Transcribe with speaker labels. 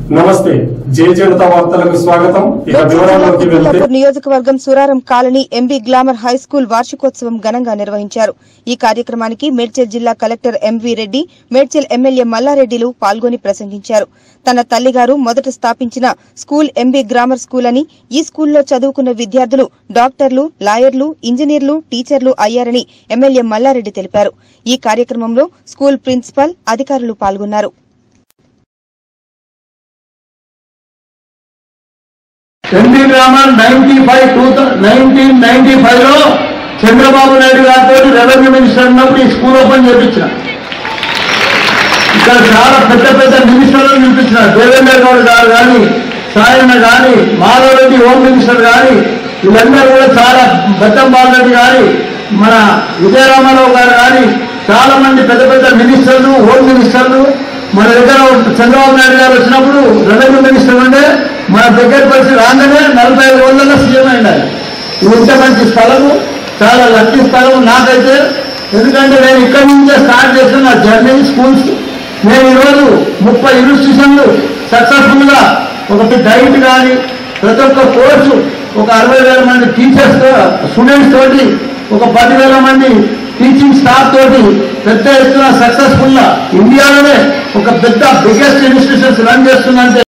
Speaker 1: నమస్తే జే జనతా వార్తలకు స్వాగతం ఇక వివరాల్లోకి వెళ్తే
Speaker 2: కొల్లాపూర్ నియోజకవర్గం Suraram colony MB glamour high school వార్షికోత్సవం ఘనంగా నిర్వహించారు ఈ కార్యక్రమానికి మేడ్చల్ జిల్లా collector MV Reddy Medchal MLA మల్లారెడ్డిలు పాల్గొని ప్రసంగించారు తన తల్లిగారు మొదట స్థాపించిన స్కూల్ ఎంబీ గ్రామర్ స్కూల్ అని ఈ స్కూల్లో చదువుకున్న విద్యార్థులు డాక్టర్లు లాయర్లు ఇంజనీర్లు టీచర్లు అయ్యారని ఎమ్మెల్యే మల్లారెడ్డి తెలిపారు ఈ కార్యక్రమంలో స్కూల్ ప్రిన్సిపల్ అధికారులు పాల్గొన్నారు
Speaker 3: NT grammar ninety five to nineteen ninety five లో చంద్రబాబు నాయుడు గారితో రెవెన్యూ మినిస్టర్ ఉన్నప్పుడు ఈ స్కూల్ ఓపెన్ చేయించిన ఇక్కడ చాలా పెద్ద పెద్ద మినిస్టర్లు నిలిపించిన దేవేంద్ర గౌడ్ గారు కానీ సాయన్న కానీ మాధవరెడ్డి హోమ్ మినిస్టర్ కానీ వీళ్ళందరూ కూడా చాలా బద్దం బాలరెడ్డి గారి మన విజయరామారావు గారు కానీ చాలా మంది పెద్ద పెద్ద మినిస్టర్లు హోమ్ మినిస్టర్లు మన దగ్గర చంద్రబాబు నాయుడు గారు వచ్చినప్పుడు రెవెన్యూ మినిస్టర్ ఉండే మన దగ్గర పరిస్థితి రాగానే నలభై ఐదు రోజుల్లో సీఎం అయినారు ఇది ఇంత మంచి స్థలము చాలా లక్కీ స్థలము నాకైతే ఎందుకంటే నేను ఇక్కడి నుంచే స్టార్ట్ చేసిన నా జర్నీ స్కూల్స్ నేను ఈరోజు ముప్పై ఇన్స్టిట్యూషన్లు సక్సెస్ఫుల్గా ఒకటి డైట్ కానీ ప్రతి ఒక్క కోర్సు ఒక అరవై వేల మంది టీచర్స్ స్టూడెంట్స్ తోటి ఒక పదివేల మంది టీచింగ్ స్టాఫ్ తోటి పెద్ద ఎత్తున సక్సెస్ఫుల్గా ఇండియాలోనే ఒక పెద్ద బిగ్గెస్ట్ ఇన్స్టిట్యూషన్స్ రన్ చేస్తుందంటే